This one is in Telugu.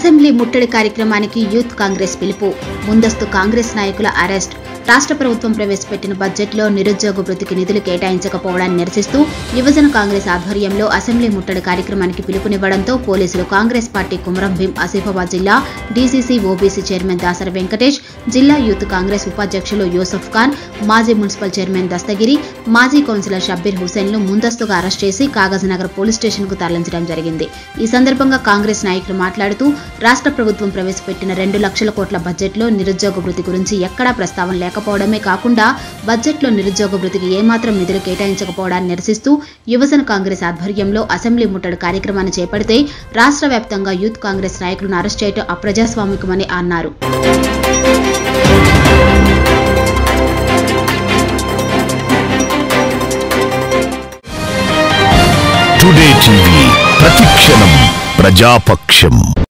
అసెంబ్లీ ముట్టడి కార్యక్రమానికి యూత్ కాంగ్రెస్ పిలుపు ముందస్తు కాంగ్రెస్ నాయకుల అరెస్ట్ రాష్ట్ర ప్రభుత్వం ప్రవేశపెట్టిన బడ్జెట్లో నిరుద్యోగ వృత్తికి నిధులు కేటాయించకపోవడాన్ని నిరసిస్తూ యువజన కాంగ్రెస్ ఆధ్వర్యంలో అసెంబ్లీ ముట్టడి కార్యక్రమానికి పిలుపునివ్వడంతో పోలీసులు కాంగ్రెస్ పార్టీ కుమరం భీం ఆసిఫాబాద్ జిల్లా DCC OBC chairman Dasari Venkatesh జిల్లా యూత్ కాంగ్రెస్ ఉపాధ్యక్షులు యూసఫ్ ఖాన్ మాజీ మున్సిపల్ చైర్మన్ దస్తగిరి మాజీ కౌన్సిలర్ షబ్బీర్ హుసేన్లు ముందస్తుగా అరెస్ట్ చేసి కాగజ్నగర్ పోలీస్ స్టేషన్కు తరలించడం జరిగింది ఈ సందర్భంగా కాంగ్రెస్ నాయకులు మాట్లాడుతూ రాష్ట్ర ప్రభుత్వం ప్రవేశపెట్టిన రెండు లక్షల కోట్ల బడ్జెట్లో నిరుద్యోగ వృత్తి గురించి ఎక్కడా ప్రస్తావన లేకపోవడమే కాకుండా బడ్జెట్లో నిరుద్యోగ వృత్తికి ఏమాత్రం నిధులు కేటాయించకపోవడాన్ని నిరసిస్తూ యువజన కాంగ్రెస్ ఆధ్వర్యంలో అసెంబ్లీ ముట్టడి కార్యక్రమాన్ని చేపడితే రాష్ట్ర వ్యాప్తంగా యూత్ కాంగ్రెస్ నాయకులను అరెస్ట్ చేయడం అప్రజాస్వామికమని అన్నారు టుడే టీవీ ప్రతిక్షణం ప్రజాపక్షం